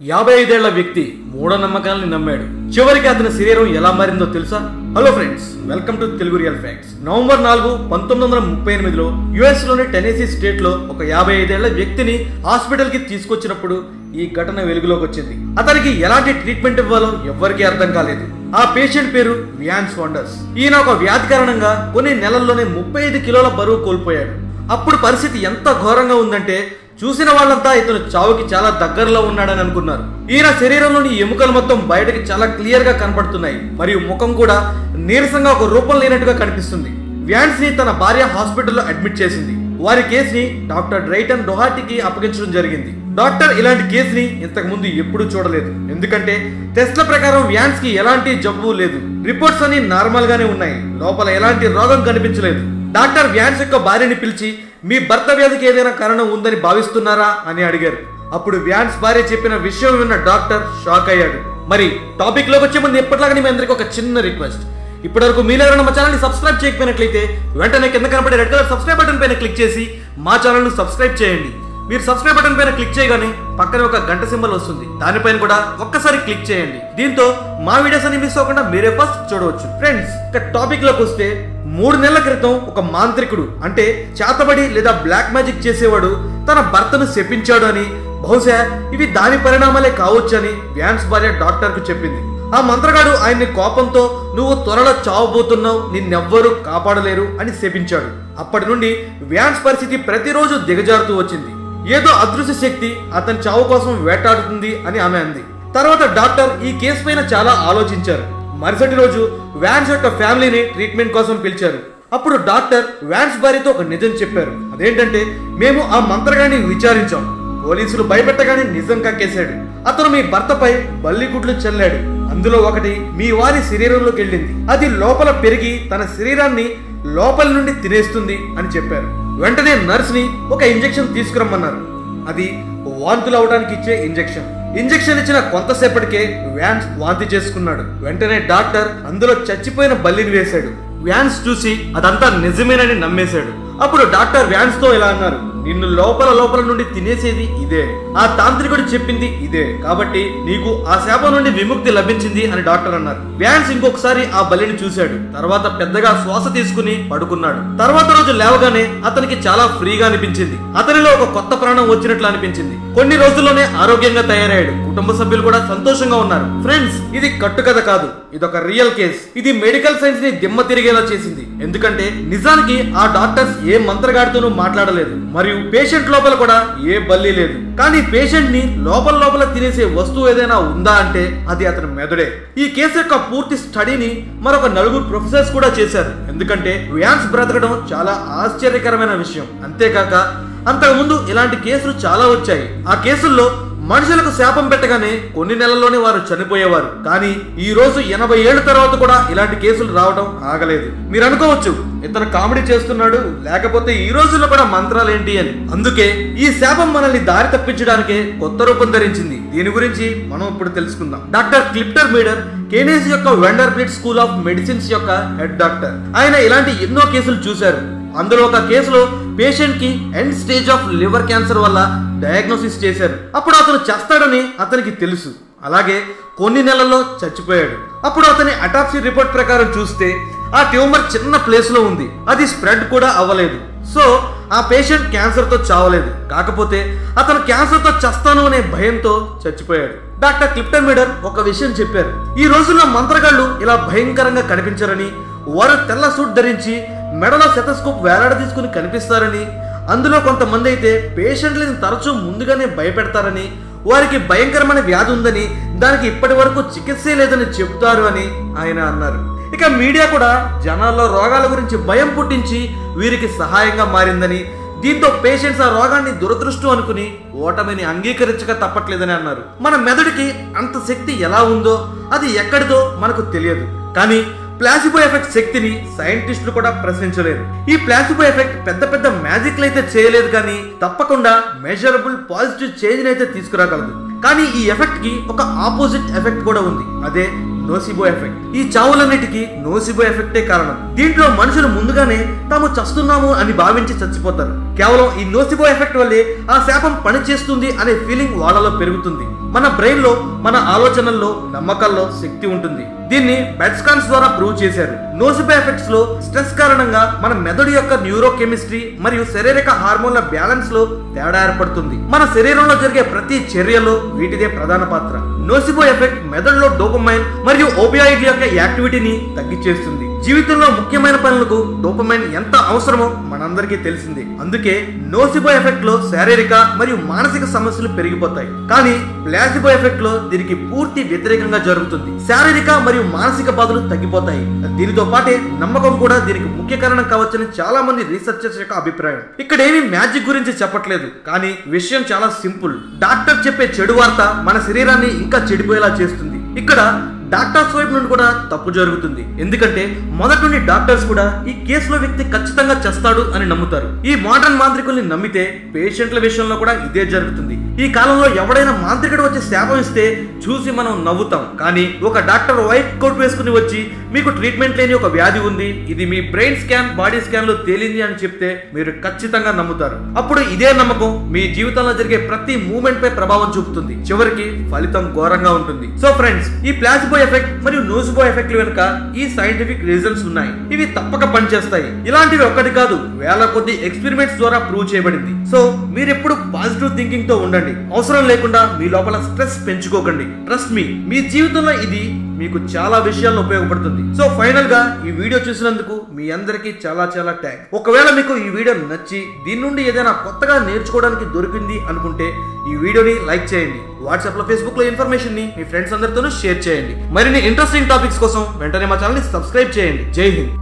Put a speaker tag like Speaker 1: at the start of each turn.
Speaker 1: యాభై ఐదేళ్ల వ్యక్తి మూఢనమ్మకాలని నమ్మాడు చివరికి అతని శరీరం ఎలా మారిందో తెలుసా hello friends welcome to Telugu real facts November నాలుగు పంతొమ్మిది వందల ముప్పై ఎనిమిదిలో యుఎస్ లోని టెనెసీ స్టేట్ లో ఒక యాభై ఐదేళ్ల వ్యక్తిని హాస్పిటల్ కి తీసుకొచ్చినప్పుడు ఈ ఘటన వెలుగులోకి వచ్చింది అతనికి ఎలాంటి ట్రీట్మెంట్ ఇవ్వాలో ఎవ్వరికీ అర్థం కాలేదు ఆ పేషెంట్ పేరు వ్యాన్స్ వండర్స్ ఈయన ఒక వ్యాధి కారణంగా కొన్ని నెలల్లోనే ముప్పై ఐదు కిలోల బరువు కోల్పోయాడు అప్పుడు పరిస్థితి ఎంత ఘోరంగా ఉందంటే చూసిన వాళ్ళంతా ఇతను చావుకి చాలా దగ్గరలో ఉన్నాడని అనుకున్నారు ఈయన శరీరంలోని ఎముకలు మొత్తం బయటకి చాలా క్లియర్ గా కనపడుతున్నాయి మరియు ముఖం కూడా నీరసంగా ఒక రూపం లేనట్టుగా కనిపిస్తుంది వ్యాన్స్ ని తన భార్య హాస్పిటల్లో అడ్మిట్ చేసింది వారి కేసుని డాక్టర్ డ్రైటన్ డొహాటికి అప్పగించడం జరిగింది డాక్టర్ ఇలాంటి కేసుని ఇంతకు ముందు ఎప్పుడూ చూడలేదు ఎందుకంటే టెస్ట్ల ప్రకారం వ్యాన్స్ కి ఎలాంటి జబ్బు లేదు రిపోర్ట్స్ అన్ని నార్మల్ గానే ఉన్నాయి లోపల ఎలాంటి రోగం కనిపించలేదు డాక్టర్ వ్యాన్స్ యొక్క భార్యని పిలిచి మీ భర్త వ్యాధికి ఏదైనా కారణం ఉందని భావిస్తున్నారా అని అడిగారు అప్పుడు వ్యాన్స్ భార్య చెప్పిన విషయం విన్న డాక్టర్ షాక్ అయ్యాడు మరి టాపిక్ లోకి వచ్చే ముందు ఎప్పటిలాగా మీ అందరికీ ఒక చిన్న రిక్వెస్ట్ ఇప్పటివరకు మీరు ఎవరైనా మా ఛానల్ని సబ్స్క్రైబ్ చేయకపోయినట్లయితే వెంటనే కింద కనపడే రెడ్ కలర్ సబ్స్క్రైబ్ బటన్ పైన క్లిక్ చేసి మా ఛానల్ను సబ్స్క్రైబ్ చేయండి మీరు సబ్స్క్రైబ్ బటన్ పైన క్లిక్ చేయగానే పక్కనే ఒక గంట సింబల్ వస్తుంది దానిపైన కూడా ఒక్కసారి క్లిక్ చేయండి దీంతో మా వీడియోస్ అని మిస్ అవ్వకుండా మీరే ఫస్ట్ చూడవచ్చు ఫ్రెండ్స్ ఇక టాపిక్ లోకి వస్తే మూడు నెలల క్రితం ఒక మాంత్రికుడు అంటే చేతబడి లేదా బ్లాక్ మ్యాజిక్ చేసేవాడు తన భర్తను శపించాడు అని బహుశా ఇవి దాని పరిణామాలే కావచ్చని వ్యాన్స్ భార్య డాక్టర్ కు చెప్పింది ఆ మంత్రగాడు ఆయన్ని కోపంతో నువ్వు త్వరలో చావబోతున్నావు నిన్నెవ్వరూ కాపాడలేరు అని శపించాడు అప్పటి నుండి వ్యాన్స్ పరిస్థితి ప్రతిరోజు దిగజారుతూ వచ్చింది ఏదో అదృశ్య శక్తి అతని చావు కోసం వేటాడుతుంది అని ఆమె అంది తర్వాత డాక్టర్ ఈ కేసు పైన చాలా ఆలోచించారు మరుసటి రోజు వ్యాన్స్ యొక్క ఫ్యామిలీని ట్రీట్మెంట్ కోసం పిలిచారు అప్పుడు డాక్టర్ వ్యాన్స్ భార్యతో ఒక నిజం చెప్పారు అదేంటంటే మేము ఆ మంత్రగాన్ని విచారించాం పోలీసులు భయపెట్టగానే నిజం కక్కేశాడు అతను మీ భర్తపై బల్లిగుడ్లు చల్లాడు అందులో ఒకటి మీ వారి శరీరంలోకి వెళ్ళింది అది లోపల పెరిగి తన శరీరాన్ని లోపల నుండి తినేస్తుంది అని చెప్పారు వెంటనే నర్స్ ని ఒక ఇంజెక్షన్ తీసుకురమ్మన్నారు అది వాంతులు అవడానికి ఇచ్చే ఇంజెక్షన్ ఇంజెక్షన్ ఇచ్చిన కొంతసేపటికే వ్యాన్స్ వాంతి చేసుకున్నాడు వెంటనే డాక్టర్ అందులో చచ్చిపోయిన బల్లిని వేశాడు వ్యాన్స్ చూసి అదంతా నిజమేనని నమ్మేశాడు అప్పుడు డాక్టర్ వ్యాన్స్ తో ఇలా అన్నారు నిన్ను లోపల లోపల నుండి తినేసేది ఇదే ఆ తాంత్రికుడు చెప్పింది ఇదే కాబట్టి నీకు ఆ శాపం నుండి విముక్తి లభించింది అని డాక్టర్ అన్నారు వ్యాన్స్ ఇంకొకసారి ఆ బలిని చూశాడు తర్వాత పెద్దగా శ్వాస తీసుకుని పడుకున్నాడు తర్వాత రోజు లేవగానే అతనికి చాలా ఫ్రీగా అనిపించింది అతనిలో ఒక కొత్త ప్రాణం వచ్చినట్లు అనిపించింది కొన్ని రోజుల్లోనే ఆరోగ్యంగా తయారయ్యాడు కుటుంబ సభ్యులు కూడా సంతోషంగా ఉన్నారు ఫ్రెండ్స్ ఇది కట్టుకథ కాదు ఇదొక రియల్ కేస్ ఇది మెడికల్ సైన్స్ ని దిమ్మ తిరిగేలా చేసింది ఎందుకంటే నిజానికి ఆ డాక్టర్స్ ఏ మంత్రగాడితోనూ మాట్లాడలేదు మరియు పేషెంట్ లోపల కూడా ఏ బల్లి లేదు కానీ పేషెంట్ ని లోపల లోపల తినేసే వస్తువు ఏదైనా ఉందా అంటే అది అతని మెదడే ఈ కేసు యొక్క పూర్తి స్టడీని మరొక నలుగురు ప్రొఫెసర్స్ కూడా చేశారు ఎందుకంటే వ్యాన్స్ బ్రతకడం చాలా ఆశ్చర్యకరమైన విషయం అంతేకాక అంతకుముందు ఇలాంటి కేసులు చాలా వచ్చాయి ఆ కేసుల్లో మనుషులకు శాపం పెట్టగానే కొన్ని నెలల్లోనే వారు చనిపోయేవారు కానీ ఈ రోజు ఎనభై ఏళ్ల తర్వాత కూడా ఇలాంటి కేసులు రావడం ఆగలేదు మీరు అనుకోవచ్చు ఇతను కామెడీ చేస్తున్నాడు లేకపోతే ఈ రోజుల్లో కూడా మంత్రాలేంటి అని అందుకే ఈ శాపం మనల్ని దారి తప్పించడానికే కొత్త రూపం ధరించింది దీని గురించి మనం ఇప్పుడు తెలుసుకుందాం డాక్టర్ క్లిప్టర్ మీడర్ కేనేస్ యొక్క Vanderbilt school of medicines యొక్క హెడ్ డాక్టర్ ఆయన ఇలాంటి ఎన్నో కేసులు చూశారు అందులో ఒక కేసులో పేషెంట్ కి end stage of liver cancer వల్ల డయాగ్నోసిస్ చేశారు అప్పుడు అతను చేస్తాడని అతనికి తెలుసు అలాగే కొన్ని నెలల్లో చచ్చిపోయాడు అప్పుడు అతని అటాప్సీ రిపోర్ట్ ప్రకారం చూస్తే ఆ ట్యూమర్ చిన్న ప్లేస్ లో ఉంది అది స్ప్రెడ్ కూడా అవ్వలేదు సో ఆ పేషెంట్ క్యాన్సర్ తో చావలేదు కాకపోతే అతను క్యాన్సర్ తో చస్తాను అనే భయంతో చచ్చిపోయాడు డాక్టర్ క్లిప్టన్ మీడర్ ఒక విషయం చెప్పారు ఈ రోజుల్లో మంత్రగాళ్ళు ఇలా భయంకరంగా కనిపించరని వారు తెల్ల సూట్ ధరించి మెడలో శతస్కోప్ వేలాడ తీసుకుని కనిపిస్తారని అందులో కొంతమంది అయితే పేషెంట్లను తరచూ ముందుగానే భయపెడతారని వారికి భయంకరమైన వ్యాధి ఉందని దానికి ఇప్పటి వరకు చికిత్సే లేదని చెబుతారు అని ఆయన అన్నారు ఇక మీడియా కూడా జనాల్లో రోగాల గురించి భయం పుట్టించి వీరికి సహాయంగా మారిందని దీంతో పేషెంట్స్ ఆ రోగాన్ని దురదృష్టం అనుకుని ఓటమిని అంగీకరించక తప్పట్లేదని అన్నారు మన మెదడుకి అంత శక్తి ఎలా ఉందో అది ఎక్కడిదో మనకు తెలియదు కానీ ప్లాసిబో ఎఫెక్ట్ శక్తిని సైంటిస్టులు కూడా ప్రశ్నించలేరు ఈ ప్లాసిబో ఎఫెక్ట్ పెద్ద పెద్ద మ్యాజిక్లు అయితే చేయలేదు కానీ తప్పకుండా మెజరబుల్ పాజిటివ్ చేంజ్ అయితే తీసుకురాగలదు కానీ ఈ ఎఫెక్ట్ కి ఒక ఆపోజిట్ ఎఫెక్ట్ కూడా ఉంది అదే నోసిబో ఎఫెక్ట్ ఈ చావులన్నిటికీ నోసిబో ఎఫెక్టే కారణం దీంట్లో మనుషులు ముందుగానే తాము చస్తున్నాము అని భావించి చచ్చిపోతారు కేవలం ఈ నోసిబో ఎఫెక్ట్ వల్లే ఆ శాపం పనిచేస్తుంది అనే ఫీలింగ్ వాళ్ళలో పెరుగుతుంది మన బ్రెయిన్ లో మన ఆలోచనల్లో నమ్మకాల్లో శక్తి ఉంటుంది దీన్ని బెట్స్కాన్స్ ద్వారా ప్రూవ్ చేశారు నోసిబో ఎఫెక్ట్స్ లో స్ట్రెస్ కారణంగా మన మెదడు యొక్క న్యూరో కెమిస్ట్రీ మరియు శారీరక హార్మోన్ల బ్యాలెన్స్ లో తేడా ఏర్పడుతుంది మన శరీరంలో జరిగే ప్రతి చర్యలో వీటిదే ప్రధాన పాత్ర నోసిబో ఎఫెక్ట్ మెదడులో డోపమైన్ మరియు ఓపియాయిడ్ యొక్క యాక్టివిటీని తగ్గించేస్తుంది జీవితంలో ముఖ్యమైన పనులకు డోపమైన్ ఎంత అవసరమో మనందరికీ తెలిసిందే అందుకే నోసిబో ఎఫెక్ట్ లో శారీరక మరియు మానసిక సమస్యలు పెరిగిపోతాయి కానీ ప్లాసిబో ఎఫెక్ట్ లో దీనికి పూర్తి వ్యతిరేకంగా జరుగుతుంది శారీరక మరియు మానసిక బాధలు తగ్గిపోతాయి దీనితో పాటే నమ్మకం కూడా దీనికి ముఖ్య కారణం కావచ్చని చాలా మంది రీసెర్చర్స్ యొక్క అభిప్రాయం ఇక్కడ ఏమీ మ్యాజిక్ గురించి చెప్పట్లేదు కానీ విషయం చాలా సింపుల్ డాక్టర్ చెప్పే చెడు వార్త మన శరీరాన్ని ఇంకా చెడిపోయేలా చేస్తుంది ఇక్కడ డాక్టర్స్ వైపు నుండి కూడా తప్పు జరుగుతుంది ఎందుకంటే మొదటి నుండి డాక్టర్స్ కూడా ఈ కేసులో వ్యక్తి ఖచ్చితంగా చేస్తాడు అని నమ్ముతారు ఈ మోడర్న్ మాంత్రికుల్ని నమ్మితే పేషెంట్ల విషయంలో కూడా ఇదే జరుగుతుంది ఈ కాలంలో ఎవడైనా మాంత్రికుడు వచ్చి శాపం ఇస్తే చూసి మనం నవ్వుతాం కానీ ఒక డాక్టర్ వైట్ కోట్ వేసుకుని వచ్చి మీకు ట్రీట్మెంట్ లేని ఒక వ్యాధి ఉంది ఇది మీ బ్రెయిన్ స్కాన్ బాడీ స్కాన్ లో తేలింది అని చెప్తే మీరు ఖచ్చితంగా నమ్ముతారు అప్పుడు ఇదే నమ్మకం మీ జీవితంలో జరిగే ప్రతి మూమెంట్ పై ప్రభావం చూపుతుంది చివరికి ఫలితం ఘోరంగా ఉంటుంది సో ఫ్రెండ్స్ ఈ ప్లాసిబో ఎఫెక్ట్ మరియు నోసిబో ఎఫెక్ట్ వెనుక ఈ సైంటిఫిక్ రీజన్స్ ఉన్నాయి ఇవి తప్పక పనిచేస్తాయి ఇలాంటివి ఒక్కటి కాదు వేల కొద్ది ఎక్స్పెరిమెంట్స్ ద్వారా ప్రూవ్ చేయబడింది సో మీరు ఎప్పుడు పాజిటివ్ థింకింగ్ తో ఉండండి అవసరం లేకుండా మీ లోపల స్ట్రెస్ పెంచుకోకండి ట్రస్ట్ మీ మీ జీవితంలో ఇది మీకు చాలా విషయాల్లో ఉపయోగపడుతుంది సో ఫైనల్ గా ఈ వీడియో చూసినందుకు మీ అందరికీ చాలా చాలా థ్యాంక్ ఒకవేళ మీకు ఈ వీడియో నచ్చి దీని నుండి ఏదైనా కొత్తగా నేర్చుకోవడానికి దొరికింది అనుకుంటే ఈ వీడియోని లైక్ చేయండి వాట్సాప్ లో ఫేస్బుక్ లో ఇన్ఫర్మేషన్ ని మీ ఫ్రెండ్స్ అందరితోనూ షేర్ చేయండి మరిన్ని ఇంట్రెస్టింగ్ టాపిక్స్ కోసం వెంటనే మా ఛానల్ ని సబ్స్క్రైబ్ చేయండి జై హింద్